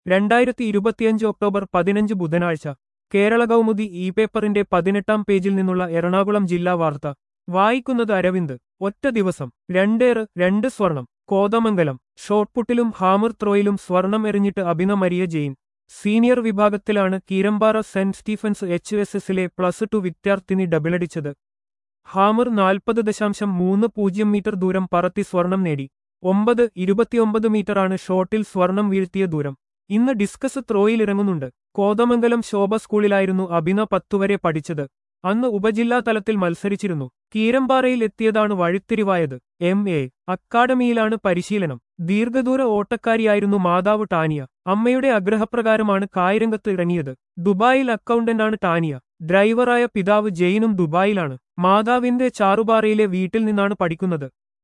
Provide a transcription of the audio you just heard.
രണ്ടായിരത്തി ഇരുപത്തിയഞ്ച് ഒക്ടോബർ പതിനഞ്ച് ബുധനാഴ്ച കേരള കൗമുദി ഇ പേപ്പറിന്റെ പതിനെട്ടാം പേജിൽ നിന്നുള്ള എറണാകുളം ജില്ലാ വാർത്ത വായിക്കുന്നത് അരവിന്ദ് ഒറ്റ ദിവസം രണ്ടേറ് രണ്ട് സ്വർണം കോതമംഗലം ഷോട്ട്പുട്ടിലും ഹാമർ ത്രോയിലും സ്വർണം എറിഞ്ഞിട്ട് അഭിന മരിയ ജെയിൻ സീനിയർ വിഭാഗത്തിലാണ് Keerampara Saint Stephen's H S എസിലെ പ്ലസ് ടു വിദ്യാർത്ഥിനി ഡബിളടിച്ചത് ഹാമർ നാൽപ്പത് ദശാംശം മൂന്ന് പൂജ്യം മീറ്റർ ദൂരം പറത്തി സ്വർണം നേടി ഒമ്പത് ഇരുപത്തിയൊമ്പത് മീറ്ററാണ് ഷോട്ടിൽ സ്വർണം വീഴ്ത്തിയ ദൂരം ഇന്ന് ഡിസ്കസ് ത്രോയിൽ ഇറങ്ങുന്നുണ്ട് കോതമംഗലം ശോഭ സ്കൂളിലായിരുന്നു അഭിന പത്തുവരെ പഠിച്ചത് അന്ന് ഉപജില്ലാ തലത്തിൽ മത്സരിച്ചിരുന്നു കീരമ്പാറയിൽ എത്തിയതാണ് വഴിത്തിരിവായത് എം എ അക്കാഡമിയിലാണ് പരിശീലനം ദീർഘദൂര ഓട്ടക്കാരിയായിരുന്നു മാതാവ് ടാനിയ അമ്മയുടെ ആഗ്രഹപ്രകാരമാണ് കായിരംഗത്ത് ഇറങ്ങിയത് ദുബായിൽ അക്കൗണ്ടന്റാണ് ടാനിയ ഡ്രൈവറായ പിതാവ് ജെയിനും ദുബായിലാണ് മാതാവിന്റെ ചാറുപാറയിലെ വീട്ടിൽ നിന്നാണ് പഠിക്കുന്നത്